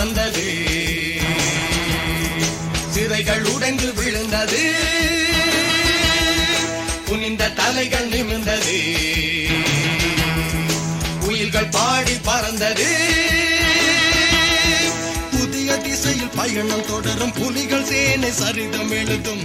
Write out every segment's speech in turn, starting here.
சிவந்தது சிறைகள் உடைந்து விழுந்தது குனிந்த தலைகள் நிமிர்ந்தது குயில்கள் பாடி பறந்தது புதிய திசையில் பயணம் தொடரும் புலிகள் சேனை சரிதம் எழுதும்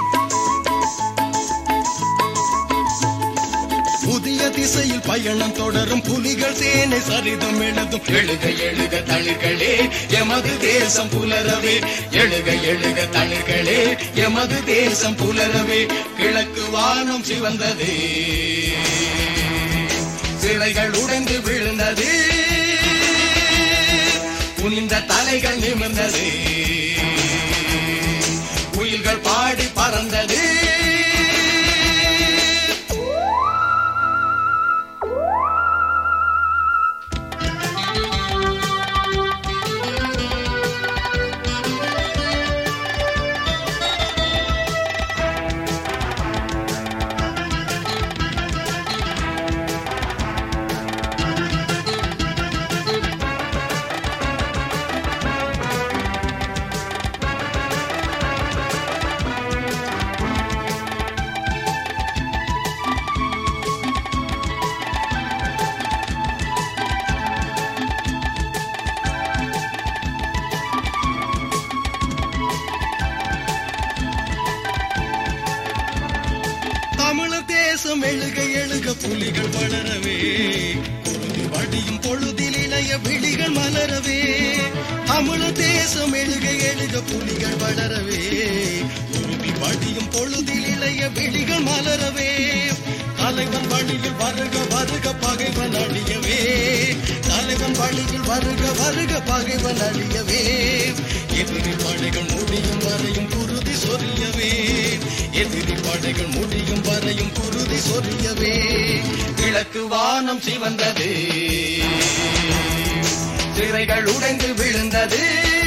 புதிய திசையில் பயணம் தொடரும் புலிகள் சேனை சரிதம் எழுதும் எழுக எழுக தளிர்களே எமது தேசம் புலரவே எழுக எழுக தளிர்களே எமது தேசம் புலரவே கிழக்கு வானம் சிவந்தது சிலைகள் உடைந்து விழுந்தது குனிந்த தலைகள் நிமிர்ந்தது குயில்கள் பாடி பறந்தது தமிழர் தேசம் எழுக எழுக புலிகள் வளரவே பொழுது வடியும் பொழுதில் இளைய விழிகள் மலரவே தமிழர் தேசம் எழுக எழுக புலிகள் வளரவே பொழுதி வடியும் பொழுதில் இளைய விழிகள் மலரவே தலைவன் வழியில் வருக வருக பகைவன் அழியவே தலைவன் வழியில் வருக வருக பகைவன் அழியவே எதிரி படைகள் முடியும் வரையும் குருதி சொரியவே எதிரி படைகள் முடியும் வரையும் குருதி சொரியவே கிழக்கு வானம் சிவந்தது சிறைகள் உடைந்து விழுந்தது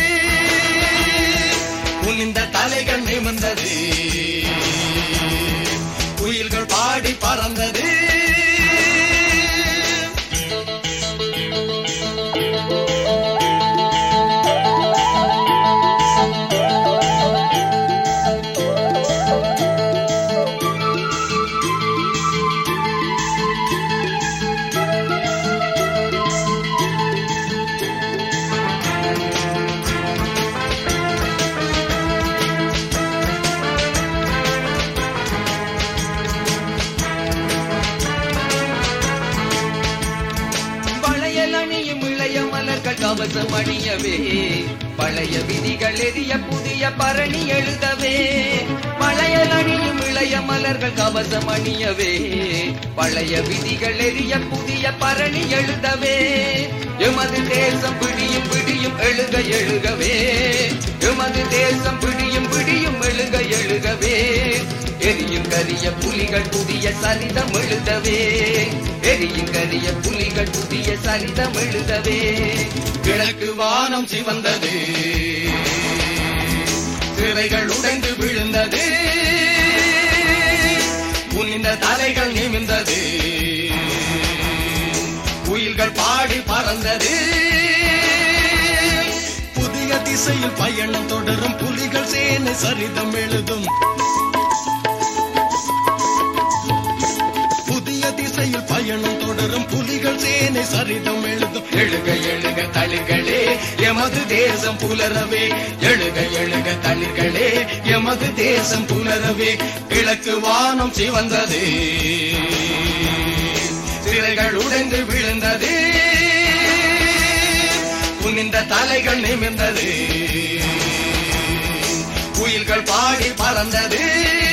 குனிந்த தலைகள் நிமிர்ந்தது குயில்கள் பாடி பறந்தது வளையல் அணியும் இளைய மலர்கள் கவசம் அணியவே பழைய விதிகள் எரிய புதிய பரணி எழுதவே வளையல் அணியும் இளைய மலர்கள் கவசம் அணியவே பழைய விதிகள் எரிய புதிய பரணி எழுதவே எமது தேசம் பிடியும் பிடியும் எழுக எழுகவே எமது தேசம் பிடியும் பிடியும் எழுக எழுகவே எரியும் கரிய புலிகள் புதிய சரிதம் எழுதவே எரியும் கரிய புலிகள் புதிய சரிதம் எழுதவே கிழக்கு வானம் சிவந்தது சிறைகள் உடைந்து விழுந்தது குனிந்த தலைகள் நிமிர்ந்தது குயில்கள் பாடி பறந்தது புதிய திசையில் பயணம் தொடரும் புலிகள் சேனை சரிதம் எழுதும் புதிய திசையில் பயணம் தொடரும் புலிகள் சேனை சரிதம் எழுதும் எழுக எழுக தளிர்களே எமது தேசம் புலரவே எழுக எழுக தளிர்களே எமது தேசம் புலரவே கிழக்கு வானம் சிவந்தது சிறைகள் உடைந்து விழுந்தது குனிந்த தலைகள் நிமிர்ந்தது குயில்கள் பாடி பறந்தது